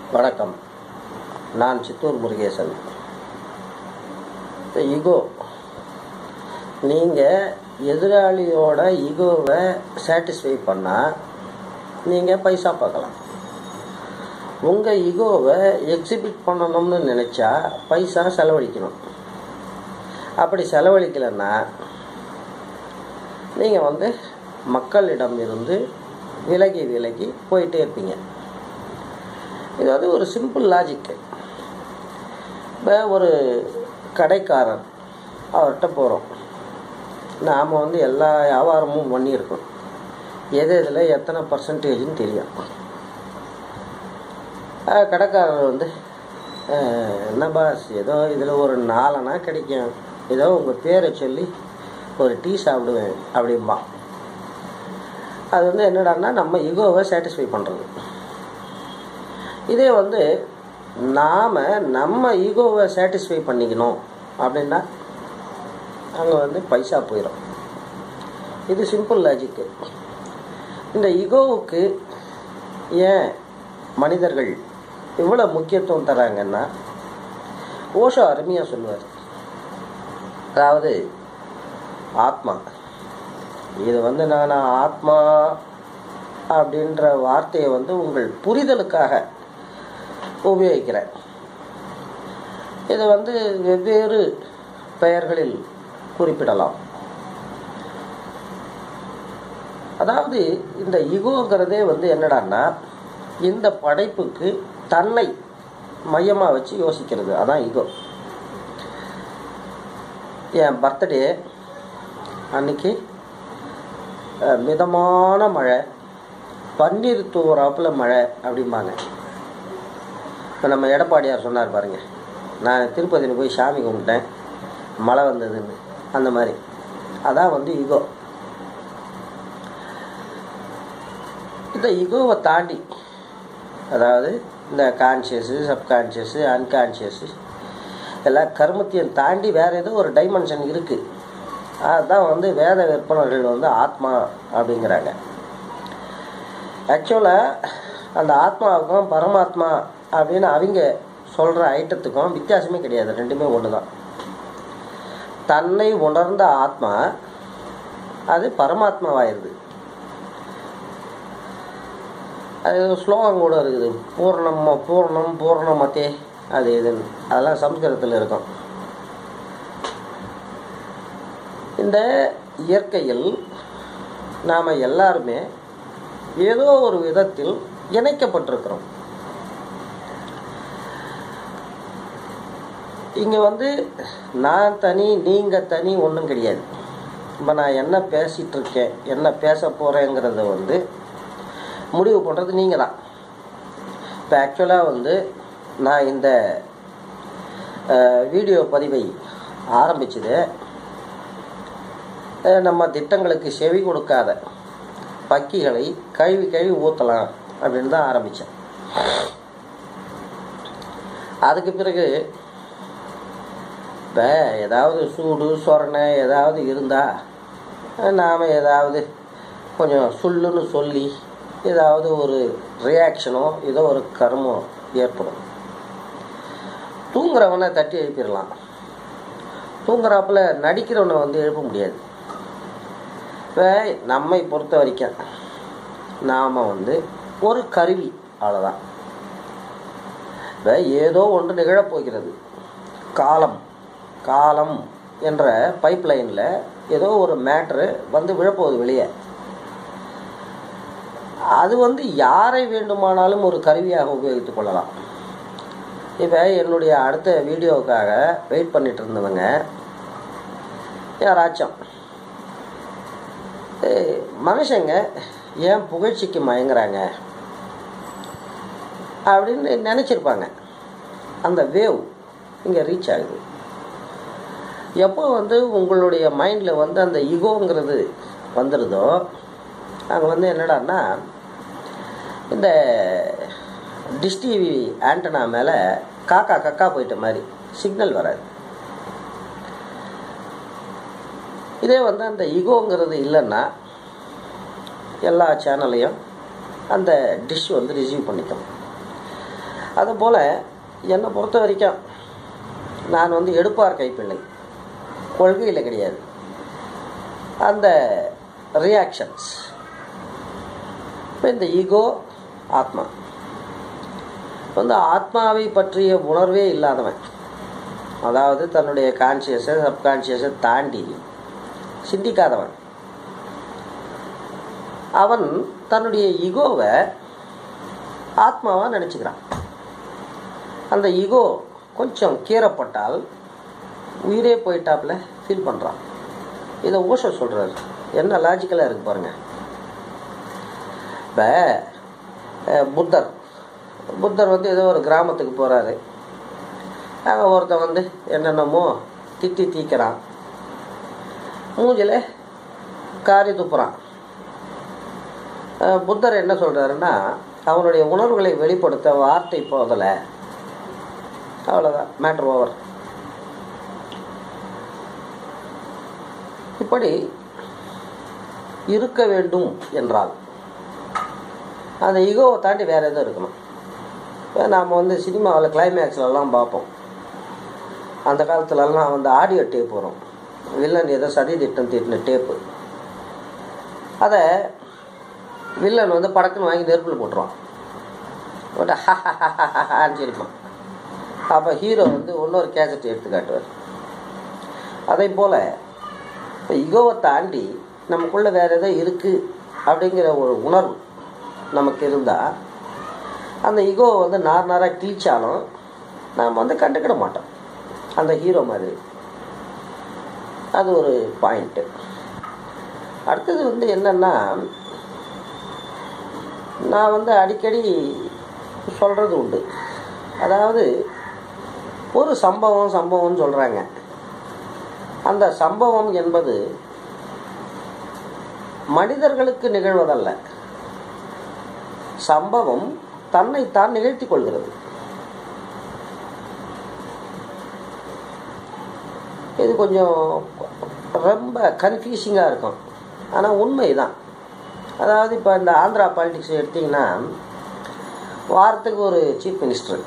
வணக்கம் நான் சித்தூர் முருகேசன் இந்த ஈகோ நீங்கள் எதிராளியோட ஈகோவை சாட்டிஸ்ஃபை பண்ணால் நீங்கள் பைசா பார்க்கலாம் உங்கள் ஈகோவை எக்ஸிபிட் பண்ணணும்னு நினச்சா பைசா செலவழிக்கணும் அப்படி செலவழிக்கலைன்னா நீங்கள் வந்து மக்களிடம் இருந்து விலகி விலகி போயிட்டே இருப்பீங்க இது வந்து ஒரு சிம்பிள் லாஜிக்கு இப்போ ஒரு கடைக்காரர் அவர்கிட்ட போகிறோம் நாம் வந்து எல்லா வியாபாரமும் பண்ணியிருக்கோம் எது இதில் எத்தனை பர்சன்டேஜ்னு தெரியும் அஹ் கடைக்காரர் வந்து அஹ், என்ன பாஸ் ஏதோ இதில் ஒரு நாலனா கிடைக்கும் ஏதோ உங்கள் பேரை சொல்லி ஒரு டீ சாப்பிடுவேன் அப்படிம்பா அது வந்து என்னடான்னா நம்ம ஈகோவை சாட்டிஸ்ஃபை பண்ணுறது இதே வந்து நாம் நம்ம ஈகோவை சாட்டிஸ்ஃபை பண்ணிக்கணும் அப்படின்னா அங்கே வந்து பைசா போயிடும் இது சிம்பிள் லாஜிக்கு இந்த ஈகோவுக்கு ஏன் மனிதர்கள் இவ்வளோ முக்கியத்துவம் தராங்கன்னா ஓஷோ அருமையாக சொல்லுவார் அதாவது ஆத்மா இது வந்து நான் ஆத்மா அப்படின்ற வார்த்தையை வந்து உங்கள் புரிதலுக்காக உபயோகிக்கிறேன் இதை வந்து வெவ்வேறு பெயர்களில் குறிப்பிடலாம் அதாவது இந்த ஈகோங்கிறதே வந்து என்னடான்னா இந்த படைப்புக்கு தன்னை மையமாக வச்சு யோசிக்கிறது அதான் ஈகோ என் பர்த்டே அன்னைக்கு அஹ், மிதமான மழை பன்னீர் தூராப்பில் மழை அப்படிம்பாங்க இப்போ நம்ம எடப்பாடியார் சொன்னார் பாருங்க நான் திருப்பதியில் போய் சாமி கும்பிட்டேன் மழை வந்ததுன்னு அந்த மாதிரி அதான் வந்து ஈகோ இந்த ஈகோவை தாண்டி அதாவது இந்த கான்ஷியஸு சப்கான்ஷியஸு அன்கான்ஷியஸு எல்லாம் கர்மத்தையும் தாண்டி வேறு ஏதோ ஒரு டைமென்ஷன் இருக்குது அதுதான் வந்து வேத விற்பனர்கள் வந்து ஆத்மா அப்படிங்கிறாங்க ஆக்சுவலாக அந்த ஆத்மாவுக்கும் பரமாத்மா அப்படின்னு அவங்க சொல்கிற ஐட்டத்துக்கும் வித்தியாசமே கிடையாது ரெண்டுமே ஒன்று தான் தன்னை உணர்ந்த ஆத்மா அது பரமாத்மாவாயிருது அது ஒரு ஸ்லோகம் கூட இருக்குது பூர்ணம் பூர்ணம் பூர்ணமத்தே அது இதுன்னு அதெல்லாம் சம்ஸ்கிருதத்தில் இருக்கும் இந்த இயற்கையில் நாம் எல்லாருமே ஏதோ ஒரு விதத்தில் இணைக்கப்பட்டிருக்கிறோம் இங்கே வந்து நான் தனி நீங்கள் தனி ஒன்றும் கிடையாது இப்போ நான் என்ன பேசிகிட்டு இருக்கேன் என்ன பேச போகிறேங்கிறத வந்து முடிவு பண்ணுறது நீங்கள் தான் இப்போ ஆக்சுவலாக வந்து நான் இந்த அஹ், வீடியோ பதிவை ஆரம்பிச்சது அஹ், நம்ம திட்டங்களுக்கு செவி கொடுக்காத பக்கிகளை கழுவி கழுவி ஊற்றலாம் அப்படின்னு தான் ஆரம்பித்தேன் அதுக்கு பிறகு இப்போ ஏதாவது சூடு சொரணை ஏதாவது இருந்தால் நாம் ஏதாவது கொஞ்சம் சொல்லுன்னு சொல்லி ஏதாவது ஒரு ரியாக்ஷனோ ஏதோ ஒரு கர்மோ ஏற்படும் தூங்குறவனை தட்டி எழுப்பிடலாம் தூங்குறாப்புல நடிக்கிறவனை வந்து எழுப்ப முடியாது இப்போ நம்மை பொறுத்த வரைக்கும் நாம் வந்து ஒரு கருவி அவ்வளோதான் இப்போ ஏதோ ஒன்று நிகழப் போகிறது காலம் காலம் என்ற பைப் லைனில் ஏதோ ஒரு மேட்ரு வந்து விழப்போகுது வெளியே அது வந்து யாரை வேண்டுமானாலும் ஒரு கருவியாக உபயோகித்துக் கொள்ளலாம் இப்போ என்னுடைய அடுத்த வீடியோவுக்காக வெயிட் பண்ணிட்டு இருந்தவங்க யாராச்சும் ஏய், மனுஷங்க ஏன் புகழ்ச்சிக்கு மயங்குறாங்க அப்படின்னு நினச்சிருப்பாங்க அந்த வேவ் இங்கே ரீச் ஆகுது எப்போ வந்து உங்களுடைய மைண்டில் வந்து அந்த ஈகோங்கிறது வந்துடுதோ அங்கே வந்து என்னடான்னா இந்த டிஷ் டிவி ஆண்டனா மேலே காக்கா கக்கா போயிட்ட மாதிரி சிக்னல் வராது இதே வந்து அந்த ஈகோங்கிறது இல்லைன்னா எல்லா சேனலையும் அந்த டிஷ் வந்து ரிசீவ் பண்ணிக்கும் அதுபோல் என்னை பொறுத்த வரைக்கும் நான் வந்து எடுப்பார் கைப்பிள்ளை கொள்கையில் கிடையாது அந்த ரியாக்ஷன்ஸ் இப்போ இந்த ஈகோ ஆத்மா வந்து ஆத்மாவை பற்றிய உணர்வே இல்லாதவன் அதாவது தன்னுடைய கான்சியஸை சப்கான்சியஸை தாண்டி சிந்திக்காதவன் அவன் தன்னுடைய ஈகோவை ஆத்மாவாக நினச்சிக்கிறான் அந்த ஈகோ கொஞ்சம் கீறப்பட்டால் உயிரே போயிட்டாப்புல ஃபீல் பண்ணுறான் இதை ஓஷோ சொல்கிறாரு என்ன லாஜிக்கலாக இருக்கு பாருங்க இப்போ புத்தர் புத்தர் வந்து ஏதோ ஒரு கிராமத்துக்கு போகிறாரு அங்கே ஒருத்தன் வந்து என்னென்னமோ திட்டி தீக்கிறான் மூஞ்சில் காரி துப்புறான் அஹ் புத்தர் என்ன சொல்கிறாருன்னா அவனுடைய உணர்வுகளை வெளிப்படுத்த வார்த்தை போதலை அவ்வளோதான் மேட்ரு ஓவர் இப்படி இருக்க வேண்டும் என்றால் அந்த ஈகோவை தாண்டி வேறு எதுவும் இருக்கணும் இப்போ நாம் வந்து சினிமாவில் கிளைமேக்ஸ்லலாம் பார்ப்போம் அந்த காலத்துலலாம் வந்து ஆடியோ டேப் வரும் வில்லன் ஏதோ சதி திட்டம் தீட்டின டேப்பு அதை வில்லன் வந்து படக்குன்னு வாங்கி நெருப்பில் போட்டுருவான் போட்டு ஹான்னு சிரிப்பான் அப்போ ஹீரோ வந்து இன்னொரு கேசட் எடுத்து காட்டுவார் அதே போல் இப்போ இகோவை தாண்டி நமக்குள்ளே வேறு ஏதோ இருக்குது அப்படிங்கிற ஒரு உணர்வு நமக்கு இருந்தால் அந்த இகோவை வந்து நார் நாராக கிழிச்சாலும் நாம் வந்து கண்டுக்கிட மாட்டோம் அந்த ஹீரோ மாதிரி அது ஒரு பாயிண்ட்டு அடுத்தது வந்து என்னென்னா நான் வந்து அடிக்கடி சொல்கிறது உண்டு அதாவது ஒரு சம்பவம் சம்பவம்னு சொல்கிறாங்க அந்த சம்பவம் என்பது மனிதர்களுக்கு நிகழ்வதல்ல சம்பவம் தன்னைத்தான் நிகழ்த்தி கொள்கிறது இது கொஞ்சம் ரொம்ப கன்ஃபியூசிங்காக இருக்கும் ஆனால் உண்மை தான் அதாவது இப்போ இந்த ஆந்திரா பாலிடிக்ஸ் எடுத்திங்கன்னா வாரத்துக்கு ஒரு சீஃப் மினிஸ்டர்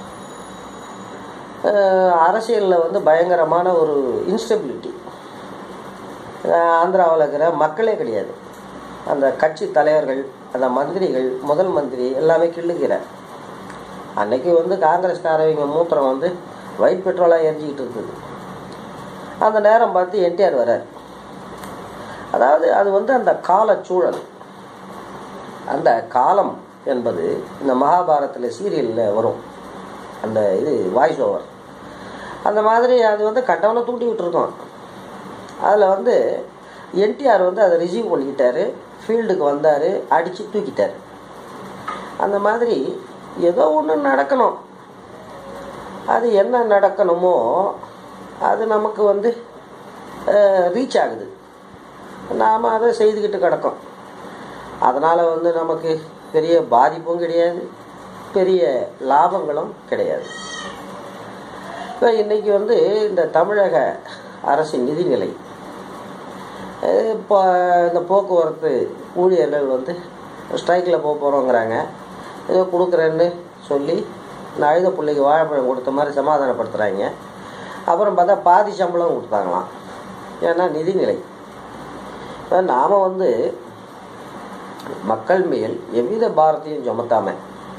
அரசியலில் வந்து பயங்கரமான ஒரு இன்ஸ்டபிலிட்டி ஆந்திராவில் இருக்கிற மக்களே கிடையாது அந்த கட்சி தலைவர்கள் அந்த மந்திரிகள் முதல் மந்திரி எல்லாமே கிள்ளுகிற அன்னைக்கு வந்து காங்கிரஸ்காரவங்க மூத்திரம் வந்து ஒயிட் பெட்ரோலாக எரிஞ்சிக்கிட்டு இருக்குது அந்த நேரம் பார்த்து என்டிஆர் வர்றார் அதாவது அது வந்து அந்த காலச்சூழல் அந்த காலம் என்பது இந்த மகாபாரத்தில் சீரியலில் வரும் அந்த இது வாய்ஸ் ஓவர் அந்த மாதிரி அது வந்து கட்டவனை தூண்டி விட்டுருக்கோம் அதில் வந்து என்டிஆர் வந்து அதை ரிசீவ் பண்ணிக்கிட்டாரு ஃபீல்டுக்கு வந்தார் அடித்து தூக்கிட்டார் அந்த மாதிரி ஏதோ ஒன்று நடக்கணும் அது என்ன நடக்கணுமோ அது நமக்கு வந்து ரீச் ஆகுது நாம் அதை செய்துக்கிட்டு கிடக்கோம் அதனால் வந்து நமக்கு பெரிய பாதிப்பும் கிடையாது பெரிய லாபங்களும் கிடையாது இப்போ இன்றைக்கி வந்து இந்த தமிழக அரசின் நிதிநிலை இப்போ இந்த போக்குவரத்து ஊழியர்கள் வந்து ஸ்ட்ரைக்கில் போக போகிறோங்கிறாங்க ஏதோ கொடுக்குறேன்னு சொல்லி இந்த அழுத பிள்ளைக்கு வாழைப்பழம் கொடுத்த மாதிரி சமாதானப்படுத்துகிறாங்க அப்புறம் பார்த்தா பாதி சம்பளம் கொடுத்தாங்களாம் ஏன்னா நிதிநிலை இப்போ நாம் வந்து மக்கள் மேல் எவ்வித பாரத்தையும் சுமத்தாம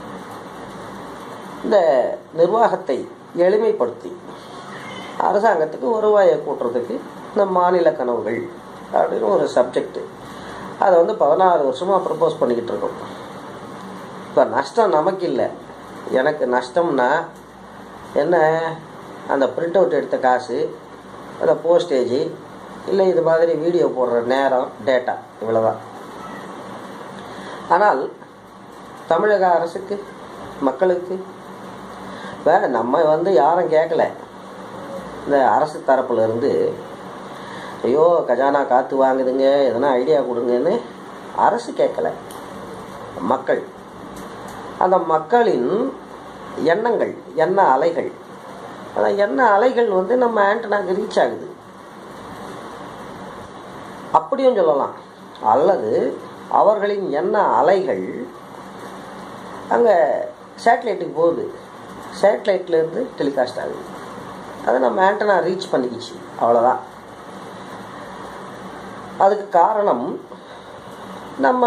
இந்த நிர்வாகத்தை எளிமைப்படுத்தி அரசாங்கத்துக்கு வருவாயை கூட்டுறதுக்கு இந்த மாநில கனவுகள் அப்படின்னு ஒரு சப்ஜெக்டு அதை வந்து பதினாறு வருஷமாக ப்ரப்போஸ் பண்ணிக்கிட்டு இருக்கோம் இப்போ நஷ்டம் நமக்கு இல்லை எனக்கு நஷ்டம்னா என்ன அந்த பிரிண்ட் அவுட் எடுத்த காசு அந்த போஸ்டேஜ் இல்லை இது மாதிரி வீடியோ போடுற நேரம் டேட்டா இவ்வளோதான் ஆனால் தமிழக அரசுக்கு மக்களுக்கு இப்போ நம்ம வந்து யாரும் கேட்கல இந்த அரசு தரப்புல இருந்து ஐயோ கஜானா காற்று வாங்குதுங்க எதனா ஐடியா கொடுங்கன்னு அரசு கேட்கல மக்கள் அந்த மக்களின் எண்ணங்கள் எண்ண அலைகள் அந்த எண்ண அலைகள் வந்து நம்ம ஆண்டனாக்கு ரீச் ஆகுது அப்படியும் சொல்லலாம் அல்லது அவர்களின் எண்ண அலைகள் அங்கே சேட்டலைட்டுக்கு போகுது சேட்டலைட்லேருந்து டெலிகாஸ்ட் ஆகுது அதை நம்ம ஆண்டனா ரீச் பண்ணிக்கிச்சு அவ்வளோதான் அதுக்கு காரணம் நம்ம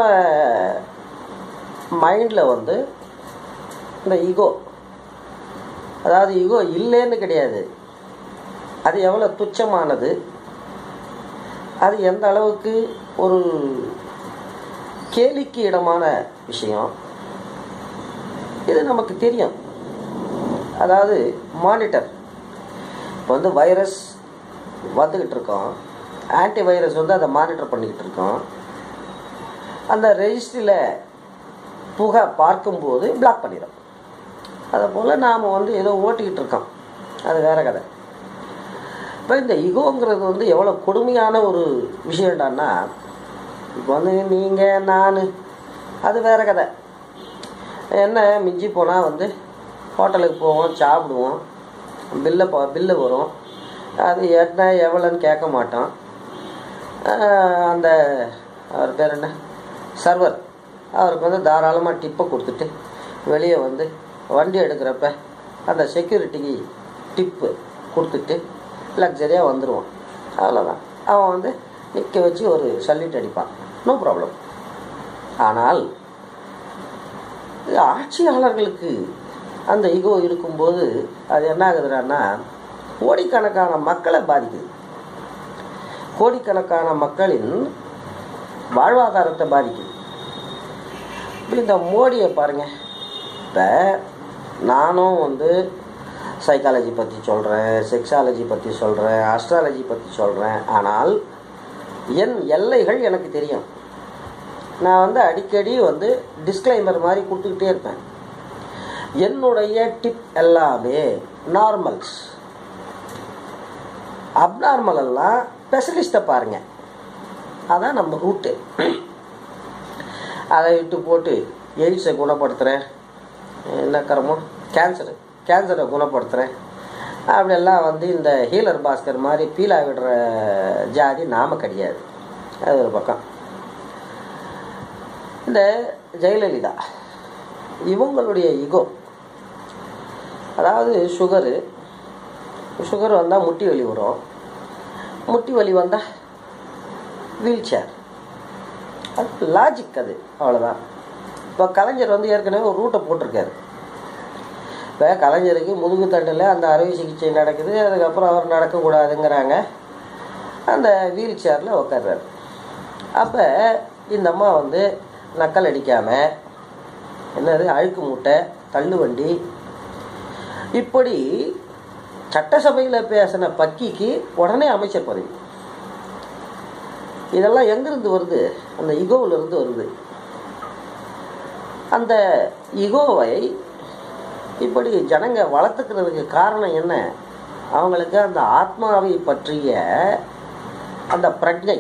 மைண்டில் வந்து இந்த ஈகோ அதாவது ஈகோ இல்லைன்னு கிடையாது அது எவ்வளோ துச்சமானது அது எந்த அளவுக்கு ஒரு கேலிக்கு இடமான விஷயம் இது நமக்கு தெரியும் அதாவது மானிட்டர் இப்போ வந்து வைரஸ் வந்துக்கிட்டு இருக்கோம் ஆன்டி வைரஸ் வந்து அதை மானிட்டர் பண்ணிக்கிட்டு இருக்கோம் அந்த ரெஜிஸ்ட்ரியில் புகை பார்க்கும்போது பிளாக் பண்ணிடும் அதை போல் நாம் வந்து ஏதோ ஓட்டிக்கிட்டு இருக்கோம் அது வேற கதை இப்போ இந்த இகோங்கிறது வந்து எவ்வளோ கொடுமையான ஒரு விஷயம்டான்னா இப்போ வந்து நீங்கள் நான் அது வேற கதை என்ன மிஞ்சி போனால் வந்து ஹோட்டலுக்கு போவோம் சாப்பிடுவோம் பில்லை போ பில்லு வரும் அது என்ன எவ்வளோன்னு கேட்க மாட்டோம் ஆஹ் அந்த அவர் பேர் என்ன சர்வர் அவருக்கு வந்து தாராளமாக டிப்பை கொடுத்துட்டு வெளியே வந்து வண்டி எடுக்கிறப்ப அந்த செக்யூரிட்டிக்கு டிப்பு கொடுத்துட்டு லக்ஸரியாக வந்துடுவான் அவ்வளோதான் அவன் வந்து நிற்க வச்சு ஒரு சல்யூட் அடிப்பான் நோ ப்ராப்ளம் ஆனால் இது ஆட்சியாளர்களுக்கு அந்த ஈகோ இருக்கும்போது அது என்ன ஆகுதுன்னா கோடிக்கணக்கான மக்களை பாதிக்குது கோடிக்கணக்கான மக்களின் வாழ்வாதாரத்தை பாதிக்குது இப்ப இந்த மோடியை பாருங்க இப்போ நானும் வந்து சைக்காலஜி பற்றி சொல்கிறேன் செக்ஸாலஜி பற்றி சொல்கிறேன் அஸ்ட்ராலஜி பற்றி சொல்கிறேன் ஆனால் என் எல்லைகள் எனக்கு தெரியும் நான் வந்து அடிக்கடி வந்து டிஸ்க்ளைமர் மாதிரி கொடுத்துக்கிட்டே இருப்பேன் என்னுடைய டிப் எல்லாமே நார்மல்ஸ் அப்நார்மல் எல்லாம் ஸ்பெஷலிஸ்ட்டை பாருங்க அதான் நம்ம ரூட்டு அதை விட்டு போட்டு எய்ட்ஸை குணப்படுத்துகிறேன் என்ன கரமோ கேன்சரு கேன்சரை குணப்படுத்துகிறேன் அப்படியெல்லாம் வந்து இந்த ஹீலர் பாஸ்கர் மாதிரி பீலா விடுற ஜாதி நாம கிடையாது அது ஒரு பக்கம் இந்த ஜெயலலிதா இவங்களுடைய இகோ அதாவது சுகரு சுகர் வந்தால் முட்டி வலி வரும் முட்டி வலி வந்தால் வீல் சேர் அது லாஜிக் அது அவ்வளோதான் இப்போ கலைஞர் வந்து ஏற்கனவே ஒரு ரூட்டை போட்டிருக்காரு இப்போ கலைஞருக்கு முதுகு தண்டில் அந்த அறுவை சிகிச்சை நடக்குது அதுக்கப்புறம் அவர் நடக்கக்கூடாதுங்கிறாங்க அந்த வீல் சேரில் உட்கார்றாரு அப்போ இந்த அம்மா வந்து நக்கல் அடிக்காமல் என்னது அழுக்கு மூட்டை தள்ளு வண்டி இப்படி சட்டசபையில் பேசின பக்கிக்கு உடனே அமைச்சர் பதவி இதெல்லாம் எங்கிருந்து வருது அந்த இகோவிலிருந்து வருது அந்த இகோவை இப்படி ஜனங்க வளர்த்துக்கிறதுக்கு காரணம் என்ன அவங்களுக்கு அந்த ஆத்மாவை பற்றிய அந்த பிரஜை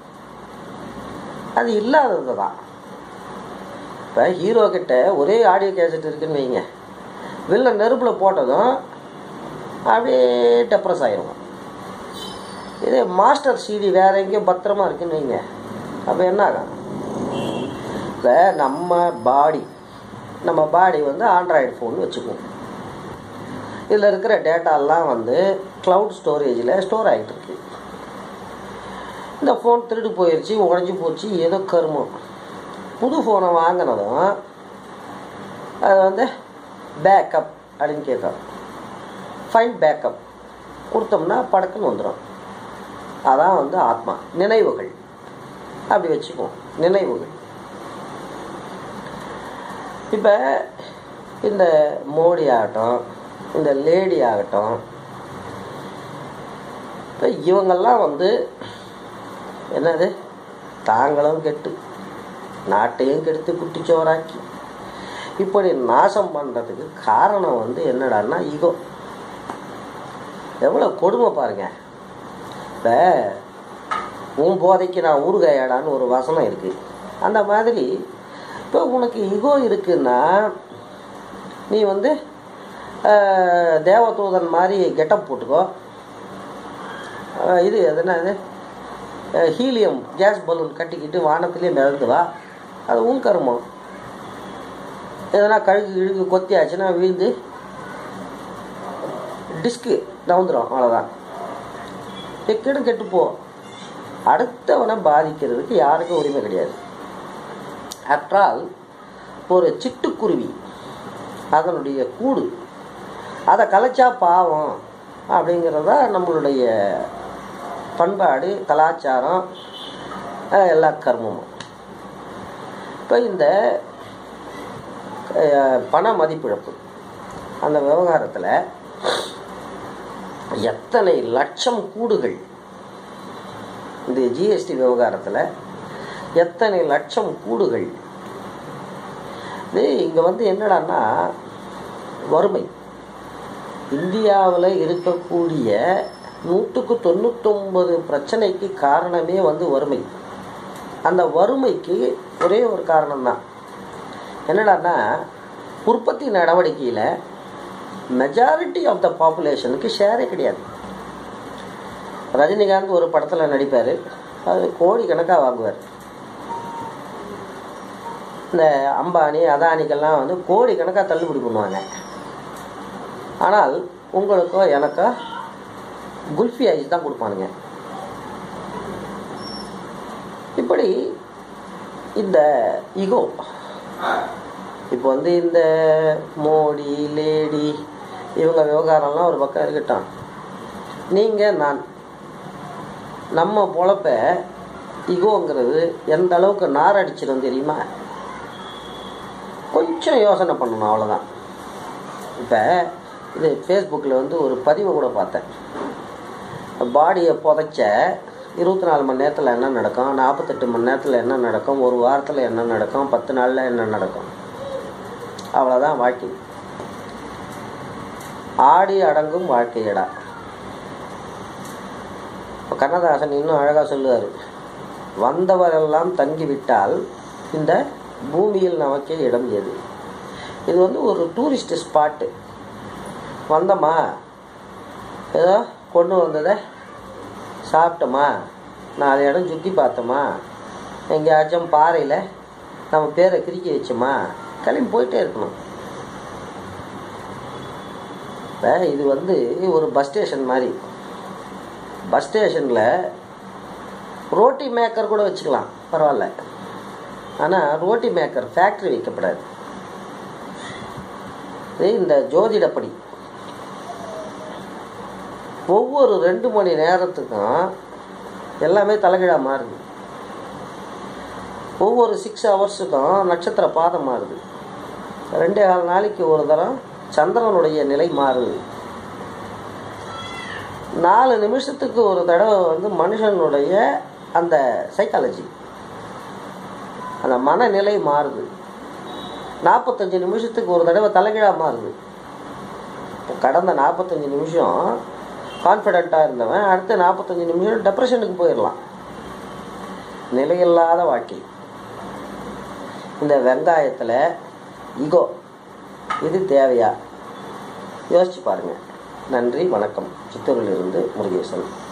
அது இல்லாதது தான் இப்போ ஹீரோ கிட்ட ஒரே ஆடியோ கேசட் இருக்குன்னு வைங்க வில்ல நெருப்பில் போட்டதும் அப்படியே டெப்ரஸ் ஆயிடுவான் இதே மாஸ்டர் சிடி வேற எங்கேயோ பத்திரமா இருக்குன்னு வைங்க அப்போ என்ன ஆகும் இப்போ நம்ம பாடி நம்ம பாடி வந்து ஆண்ட்ராய்டு ஃபோன் வச்சுக்குவோம் இதில் இருக்கிற டேட்டாலாம் வந்து க்ளவுட் ஸ்டோரேஜில் ஸ்டோர் ஆகிட்டு இருக்கு இந்த ஃபோன் திருடு போயிடுச்சு உடஞ்சி போச்சு ஏதோ கருமம் புது ஃபோனை வாங்கினதும் அது வந்து பேக்கப் அப்படின்னு கேட்கும் ஃபைன் பேக்கப் கொடுத்தோம்னா படக்குன்னு வந்துடும் அதான் வந்து ஆத்மா நினைவுகள் அப்படி வச்சுக்குவோம் நினைவுகள் இப்போ இந்த மோடி ஆகட்டும் இந்த லேடி ஆகட்டும் இப்போ இவங்கெல்லாம் வந்து என்னது தாங்களும் கெட்டு நாட்டையும் கெடுத்து குட்டிச்சோராக்கி இப்படி நாசம் பண்ணுறதுக்கு காரணம் வந்து என்னடான்னா ஈகோ எவ்வளோ கொடுமை பாருங்க இப்போ உன் போதைக்கு நான் ஊறுகாயாடான்னு ஒரு வசனம் இருக்குது அந்த மாதிரி இப்போ உனக்கு ஈகோ இருக்குன்னா நீ வந்து ஆஹ், தேவதூதன் மாதிரி கெட்டப் போட்டுக்கோ ஆஹ், இது அது என்னது ஹீலியம் கேஸ் பலூன் கட்டிக்கிட்டு வானத்திலே மிதந்து வா அது உன் கருமம் எதனா கழுகு கிழுகு கொத்தி ஆச்சுன்னா விழுந்து டிஸ்க்கு நவுந்துடும் அவ்வளோதான் எக்கேடும் கெட்டுப்போ அடுத்தவனை பாதிக்கிறதுக்கு யாருக்கும் உரிமை கிடையாது ஆஃப்டரால் ஒரு சிட்டுக்குருவி அதனுடைய கூடு அதை கலைச்சா பாவம் அப்படிங்கிறது தான் நம்மளுடைய பண்பாடு கலாச்சாரம் அஹ், எல்லா கர்மமும் இப்போ இந்த அஹ், பண மதிப்பிழப்பு அந்த விவகாரத்தில் எத்தனை லட்சம் கூடுகள் இந்த ஜிஎஸ்டி விவகாரத்தில் எத்தனை லட்சம் கூடுகள் இது இங்கே வந்து என்னடான்னா வறுமை இந்தியாவில் இருக்கக்கூடிய நூற்றுக்கு தொண்ணூத்தொம்பது பிரச்சனைக்கு காரணமே வந்து வறுமை அந்த வறுமைக்கு ஒரே ஒரு காரணம்தான் என்னடான்னா உற்பத்தி நடவடிக்கையில் மெஜாரிட்டி ஆஃப் த பாப்புலேஷனுக்கு ஷேரே கிடையாது ரஜினிகாந்த் ஒரு படத்தில் நடிப்பார் அது கோடி கணக்காக வாங்குவார் இந்த அம்பானி அதானிக்கெல்லாம் வந்து கோடி கணக்காக தள்ளுபடி பண்ணுவாங்க ஆனால் உங்களுக்கோ எனக்கோ குல்ஃபி ஐஸ் தான் கொடுப்பானுங்க இப்படி இந்த இகோ இப்போ வந்து இந்த மோடி லேடி இவங்க விவகாரம்லாம் ஒரு பக்கம் இருக்கட்டும் நீங்கள் நான் நம்ம பொழப்ப இகோங்கிறது எந்த அளவுக்கு நார் அடிச்சிடும் தெரியுமா கொஞ்சம் யோசனை பண்ணணும் அவ்வளோதான் இப்போ இது ஃபேஸ்புக்கில் வந்து ஒரு பதிவு கூட பார்த்தேன் பாடியை புதைச்ச இருபத்தி நாலு மணி நேரத்தில் என்ன நடக்கும் நாற்பத்தெட்டு மணி நேரத்தில் என்ன நடக்கும் ஒரு வாரத்தில் என்ன நடக்கும் பத்து நாளில் என்ன நடக்கும் அவ்வளோதான் வாழ்க்கை ஆடி அடங்கும் வாழ்க்கையடா இப்போ கண்ணதாசன் இன்னும் அழகாக சொல்லுவார் வந்தவரெல்லாம் தங்கிவிட்டால் இந்த பூமியில் நமக்கே இடம் ஏது இது வந்து ஒரு டூரிஸ்ட் ஸ்பாட்டு வந்தோமா ஏதோ கொண்டு வந்ததை சாப்பிட்டோமா நாலு இடம் சுற்றி பார்த்தோமா எங்கேயாச்சும் பாறையில் நம்ம பேரை கிறுக்கி வச்சோமா கிளம்பி போயிட்டே இருக்கணும் இப்போ இது வந்து ஒரு பஸ் ஸ்டேஷன் மாதிரி பஸ் ஸ்டேஷனில் ரோட்டி மேக்கர் கூட வச்சுக்கலாம் பரவாயில்ல ஆனால் ரோட்டி மேக்கர் ஃபேக்ட்ரி வைக்கப்படாது இது இந்த ஜோதிடப்படி ஒவ்வொரு ரெண்டு மணி நேரத்துக்கும் எல்லாமே தலைகீழாக மாறுது ஒவ்வொரு சிக்ஸ் ஹவர்ஸுக்கும் நட்சத்திர பாதம் மாறுது ரெண்டே கால் நாளைக்கு ஒரு தரம் சந்திரனுடைய நிலை மாறுது நாலு நிமிஷத்துக்கு ஒரு தடவை வந்து மனுஷனுடைய அந்த சைக்காலஜி அந்த மனநிலை மாறுது நாற்பத்தஞ்சு நிமிஷத்துக்கு ஒரு தடவை தலைகீழாக மாறுது இப்போ கடந்த நாற்பத்தஞ்சு நிமிஷம் கான்ஃபிடெண்ட்டாக இருந்தவன் அடுத்த நாற்பத்தஞ்சு நிமிஷம் டெப்ரெஷனுக்கு போயிடலாம் நிலையில்லாத வாழ்க்கை இந்த வெங்காயத்தில் இகோ இது தேவையா யோசிச்சு பாருங்கள் நன்றி வணக்கம் சித்தூரிலிருந்து முருகேசன்